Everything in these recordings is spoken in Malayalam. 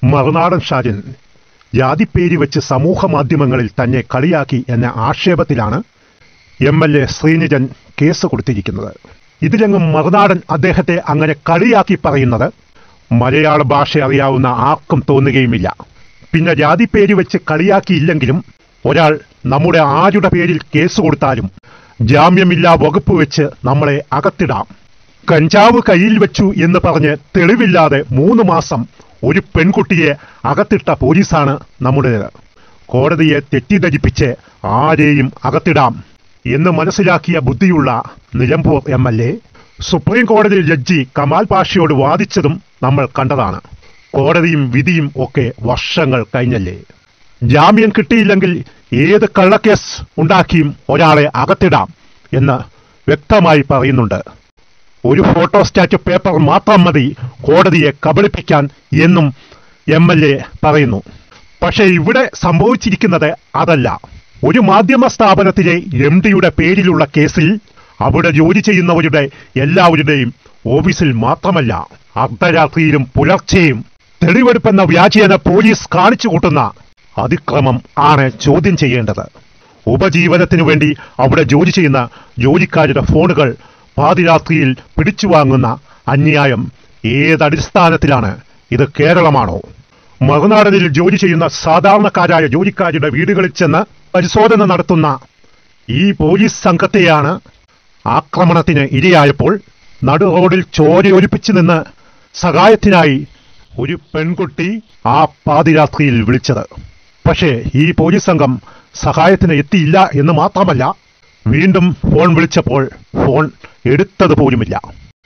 മറുനാടൻ ഷാജൻ ജാതിപ്പേരി വെച്ച് സമൂഹ മാധ്യമങ്ങളിൽ തന്നെ കളിയാക്കി എന്ന ആക്ഷേപത്തിലാണ് M L A Sreenijan case കൊടുത്തിരിക്കുന്നത് ഇതിലെങ്ങും മറുനാടൻ അദ്ദേഹത്തെ അങ്ങനെ കളിയാക്കി പറയുന്നത് മലയാള ഭാഷ അറിയാവുന്ന ആർക്കും തോന്നുകയുമില്ല പിന്നെ ജാതിപ്പേര് വെച്ച് കളിയാക്കിയില്ലെങ്കിലും ഒരാൾ നമ്മുടെ ആരുടെ പേരിൽ കേസ് കൊടുത്താലും ജാമ്യമില്ലാ വകുപ്പ് വെച്ച് നമ്മളെ അകത്തിടാം കഞ്ചാവ് കയ്യിൽ വെച്ചു എന്ന് പറഞ്ഞ് തെളിവില്ലാതെ മൂന്ന് മാസം ഒരു പെൺകുട്ടിയെ അകത്തിട്ട പോലീസാണ് നമ്മുടേത് കോടതിയെ തെറ്റിദ്ധരിപ്പിച്ച് ആരെയും അകത്തിടാം എന്ന് മനസ്സിലാക്കിയ ബുദ്ധിയുള്ള Nilambur M L A supreme കോടതി ജഡ്ജി കമാൽ പാഷയോട് വാദിച്ചതും നമ്മൾ കണ്ടതാണ് കോടതിയും വിധിയും ഒക്കെ വർഷങ്ങൾ കഴിഞ്ഞല്ലേ ജാമ്യം കിട്ടിയില്ലെങ്കിൽ ഏത് കള്ളക്കേസ് ഉണ്ടാക്കിയും ഒരാളെ അകത്തിടാം എന്ന് വ്യക്തമായി പറയുന്നുണ്ട് ഒരു ഫോട്ടോസ്റ്റാറ്റ് പേപ്പർ മാത്രം മതി കോടതിയെ കബളിപ്പിക്കാൻ എന്നും എം എൽ എ പറയുന്നു പക്ഷേ ഇവിടെ സംഭവിച്ചിരിക്കുന്നത് അതല്ല ഒരു മാധ്യമ സ്ഥാപനത്തിലെ എം ഡിയുടെ പേരിലുള്ള കേസിൽ അവിടെ ജോലി ചെയ്യുന്നവരുടെ എല്ലാവരുടെയും ഓഫീസിൽ മാത്രമല്ല അർദ്ധരാത്രിയിലും പുലർച്ചെയും തെളിവെടുപ്പെന്ന വ്യാജേന പോലീസ് കാണിച്ചു കൂട്ടുന്ന അതിക്രമം ആണ് ചോദ്യം ചെയ്യേണ്ടത് ഉപജീവനത്തിനു വേണ്ടി അവിടെ ജോലി ചെയ്യുന്ന ജോലിക്കാരുടെ ഫോണുകൾ പാതിരാത്രിയിൽ പിടിച്ചു വാങ്ങുന്ന അന്യായം ഏതടിസ്ഥാനത്തിലാണ് ഇത് കേരളമാണോ മറുനാടനിൽ ജോലി ചെയ്യുന്ന സാധാരണക്കാരായ ജോലിക്കാരുടെ വീടുകളിൽ ചെന്ന് പരിശോധന നടത്തുന്ന ഈ പോലീസ് സംഘത്തെയാണ് ആക്രമണത്തിന് ഇരയായപ്പോൾ നടു റോഡിൽ ചോരയൊലിപ്പിച്ചു നിന്ന് സഹായത്തിനായി ഒരു പെൺകുട്ടി ആ പാതിരാത്രിയിൽ വിളിച്ചത് പക്ഷേ ഈ പോലീസ് സംഘം സഹായത്തിന് എത്തിയില്ല എന്ന് മാത്രമല്ല വീണ്ടും ഫോൺ വിളിച്ചപ്പോൾ ഫോൺ എടുത്തത് പോലുമില്ല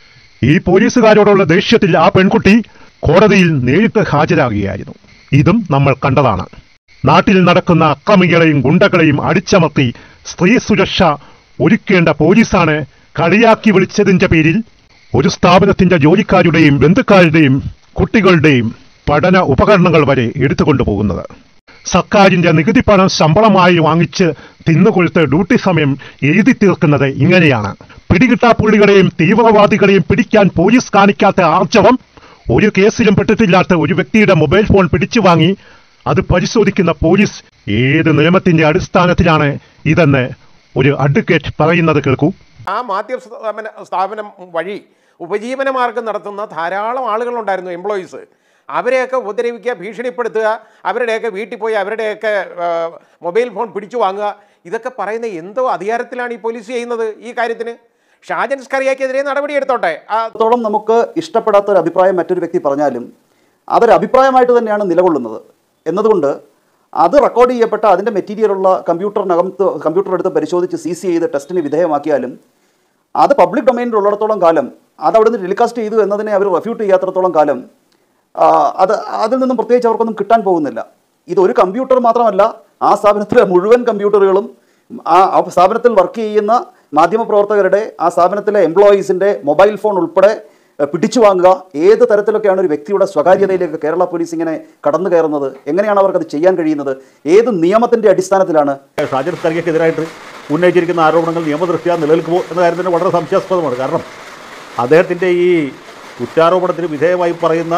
ഈ പോലീസുകാരോടുള്ള ദേഷ്യത്തിൽ ആ പെൺകുട്ടി കോടതിയിൽ നേരിട്ട് ഹാജരാകുകയായിരുന്നു ഇതും നമ്മൾ കണ്ടതാണ് നാട്ടിൽ നടക്കുന്ന അക്രമികളെയും ഗുണ്ടകളെയും അടിച്ചമർത്തി സ്ത്രീ സുരക്ഷ ഒരുക്കേണ്ട പോലീസാണ് കളിയാക്കി വിളിച്ചതിന്റെ പേരിൽ ഒരു സ്ഥാപനത്തിന്റെ ജോലിക്കാരുടെയും ബന്ധുക്കാരുടെയും കുട്ടികളുടെയും പഠന ഉപകരണങ്ങൾ വരെ എടുത്തുകൊണ്ടുപോകുന്നത് സർക്കാരിന്റെ നികുതി പണം ശമ്പളമായി വാങ്ങിച്ച് തിന്നുകൊടുത്ത് ഡ്യൂട്ടി സമയം എഴുതി തീർക്കുന്നത് ഇങ്ങനെയാണ് പിടികിട്ടാപ്പുള്ളികളെയും തീവ്രവാദികളെയും പിടിക്കാൻ പോലീസ് കാണിക്കാത്ത ആർജവം ഒരു കേസിലും പെട്ടിട്ടില്ലാത്ത ഒരു വ്യക്തിയുടെ മൊബൈൽ ഫോൺ പിടിച്ചു വാങ്ങി അത് പരിശോധിക്കുന്ന പോലീസ് ഏത് നിയമത്തിന്റെ അടിസ്ഥാനത്തിലാണ് ഇതെന്ന് ഒരു അഡ്വക്കേറ്റ് പറയുന്നത് കേൾക്കൂ ആ മാധ്യമ സ്ഥാപന സ്ഥാപനം വഴി ഉപജീവന മാർഗം നടത്തുന്ന ധാരാളം ആളുകളുണ്ടായിരുന്നു എംപ്ലോയീസ് അവരെയൊക്കെ ഉപദ്രവിക്കുക ഭീഷണിപ്പെടുത്തുക അവരുടെയൊക്കെ വീട്ടിൽ പോയി അവരുടെയൊക്കെ ആ, മൊബൈൽ ഫോൺ പിടിച്ചു വാങ്ങുക ഇതൊക്കെ പറയുന്ന എന്തോ അധികാരത്തിലാണ് ഈ പോലീസ് ചെയ്യുന്നത് ഈ കാര്യത്തിന് ഷാജൻ സ്കറിയക്കെതിരെ നടപടിയെടുത്തോട്ടെ ആ അത്രത്തോളം നമുക്ക് ഇഷ്ടപ്പെടാത്ത ഒരു അഭിപ്രായം മറ്റൊരു വ്യക്തി പറഞ്ഞാലും അതൊരു അഭിപ്രായമായിട്ട് തന്നെയാണ് നിലകൊള്ളുന്നത് എന്നതുകൊണ്ട് അത് റെക്കോർഡ് ചെയ്യപ്പെട്ട അതിൻ്റെ മെറ്റീരിയലുള്ള കമ്പ്യൂട്ടറിനകത്ത് കമ്പ്യൂട്ടർ എടുത്ത് പരിശോധിച്ച് സി സി ചെയ്ത് ടെസ്റ്റിന് വിധേയമാക്കിയാലും അത് പബ്ലിക് ഡൊമൈനിൽ ഉള്ളിടത്തോളം കാലം അത് അവിടെ നിന്ന് ടെലികാസ്റ്റ് ചെയ്തു എന്നതിനെ അവർ റെഫ്യൂട്ട് ചെയ്യാത്തിടത്തോളം കാലം ആ, അത് അതിൽ നിന്നും പ്രത്യേകിച്ച് അവർക്കൊന്നും കിട്ടാൻ പോകുന്നില്ല ഇത് ഒരു കമ്പ്യൂട്ടർ മാത്രമല്ല ആ സ്ഥാപനത്തിലെ മുഴുവൻ കമ്പ്യൂട്ടറുകളും ആ ആ സ്ഥാപനത്തിൽ വർക്ക് ചെയ്യുന്ന മാധ്യമപ്രവർത്തകരുടെ ആ സ്ഥാപനത്തിലെ എംപ്ലോയീസിൻ്റെ മൊബൈൽ ഫോൺ ഉൾപ്പെടെ എഹ്, പിടിച്ചു വാങ്ങുക ഏത് തരത്തിലൊക്കെയാണ് ഒരു വ്യക്തിയുടെ സ്വകാര്യതയിലേക്ക് കേരള പോലീസ് ഇങ്ങനെ കടന്നു കയറുന്നത് എങ്ങനെയാണ് അവർക്കത് ചെയ്യാൻ കഴിയുന്നത് ഏത് നിയമത്തിൻ്റെ അടിസ്ഥാനത്തിലാണ് ഷാജൻ സ്കറിയക്കെതിരായിട്ട് ഉന്നയിച്ചിരിക്കുന്ന ആരോപണങ്ങൾ നിയമദൃഷ്ട്യാ നിലനിൽക്കുമോ എന്ന കാര്യത്തിന് വളരെ സംശയാസ്പദമാണ് കാരണം അദ്ദേഹത്തിൻ്റെ ഈ കുറ്റാരോപണത്തിന് വിധേയമായി പറയുന്ന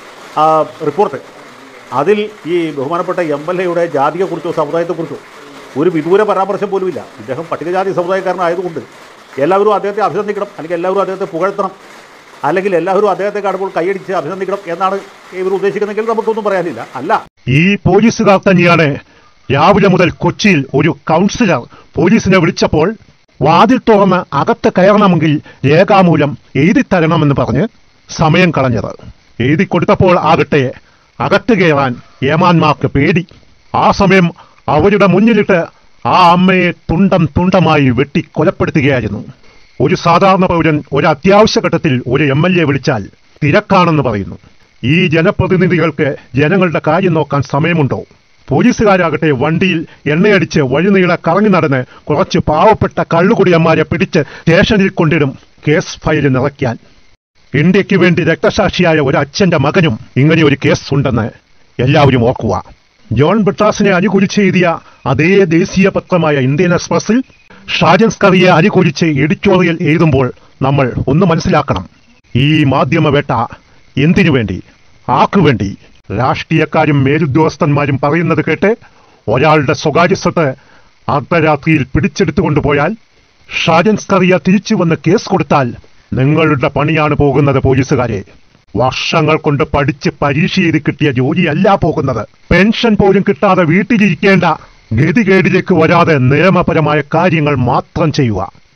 ആ റിപ്പോർട്ട് അതിൽ ഈ ബഹുമാനപ്പെട്ട എം എൽ എയുടെ ജാതിയെക്കുറിച്ചോ സമുദായത്തെക്കുറിച്ചോ ഒരു വിദൂര പരാമർശം പോലുമില്ല ഇദ്ദേഹം പട്ടികജാതി സമുദായക്കാരനായതുകൊണ്ട് എല്ലാവരും അദ്ദേഹത്തെ അഭിനന്ദിക്കണം അല്ലെങ്കിൽ എല്ലാവരും അദ്ദേഹത്തെ പുകഴ്ത്തണം അല്ലെങ്കിൽ എല്ലാവരും അദ്ദേഹത്തെ കാണുമ്പോൾ കൈയടിച്ച് അഭിനന്ദിക്കണം എന്നാണ് ഇവർ ഉദ്ദേശിക്കുന്നതെങ്കിൽ നമുക്കൊന്നും പറയാനില്ല അല്ല ഈ പോലീസുകാർ തന്നെയാണ് രാവിലെ മുതൽ കൊച്ചിയിൽ ഒരു കൗൺസിലർ പോലീസിനെ വിളിച്ചപ്പോൾ വാതിൽ തുറന്ന് അകത്ത് കയറണമെങ്കിൽ രേഖാമൂലം എഴുതി തരണമെന്ന് പറഞ്ഞ് സമയം കളഞ്ഞത് എഴുതി കൊടുത്തപ്പോൾ ആകട്ടെ അകത്ത് കയറാൻ ഏമാന്മാർക്ക് പേടി ആ സമയം അവരുടെ മുന്നിലിട്ട് ആ അമ്മയെ തുണ്ടം തുണ്ടമായി വെട്ടി കൊലപ്പെടുത്തുകയായിരുന്നു ഒരു സാധാരണ പൗരൻ ഒരു അത്യാവശ്യ ഘട്ടത്തിൽ ഒരു എം എൽ എ വിളിച്ചാൽ തിരക്കാണെന്ന് പറയുന്നു ഈ ജനപ്രതിനിധികൾക്ക് ജനങ്ങളുടെ കാര്യം നോക്കാൻ സമയമുണ്ടോ പോലീസുകാരാകട്ടെ വണ്ടിയിൽ എണ്ണയടിച്ച് വഴിനീളെ കറങ്ങി നടന്ന് കുറച്ച് പാവപ്പെട്ട കള്ളുകുടിയന്മാരെ പിടിച്ച് സ്റ്റേഷനിൽ കൊണ്ടിടും കേസ് ഫയൽ നിറയ്ക്കാൻ ഇന്ത്യക്ക് വേണ്ടി രക്തസാക്ഷിയായ ഒരു അച്ഛന്റെ മകനും ഇങ്ങനെ ഒരു കേസ് ഉണ്ടെന്ന് എല്ലാവരും ഓർക്കുക ജോൺ ബ്രിട്ടാസിനെ അനുകൂലിച്ച് എഴുതിയ അതേ ദേശീയ പത്രമായ ഇന്ത്യൻ എക്സ്പ്രസിൽ ഷാജൻ സ്കറിയെ അനുകൂലിച്ച് എഡിറ്റോറിയൽ എഴുതുമ്പോൾ നമ്മൾ ഒന്ന് മനസ്സിലാക്കണം ഈ മാധ്യമ വേട്ട എന്തിനു വേണ്ടി ആർക്കു വേണ്ടി രാഷ്ട്രീയക്കാരും മേലുദ്യോഗസ്ഥന്മാരും പറയുന്നത് കേട്ട് ഒരാളുടെ സ്വകാര്യ സ്വത്ത് അർദ്ധരാത്രിയിൽ പിടിച്ചെടുത്തു കൊണ്ടുപോയാൽ ഷാജൻ സ്കറിയ തിരിച്ചു വന്ന് കേസ് കൊടുത്താൽ നിങ്ങളുടെ പണിയാണ് പോകുന്നത് പോലീസുകാരെ വർഷങ്ങൾ കൊണ്ട് പഠിച്ച് പരീക്ഷ ചെയ്ത് കിട്ടിയ ജോലിയല്ല പോകുന്നത് പെൻഷൻ പോലും കിട്ടാതെ വീട്ടിലിരിക്കേണ്ട ഗതികേടിലേക്ക് വരാതെ നിയമപരമായ കാര്യങ്ങൾ മാത്രം ചെയ്യുക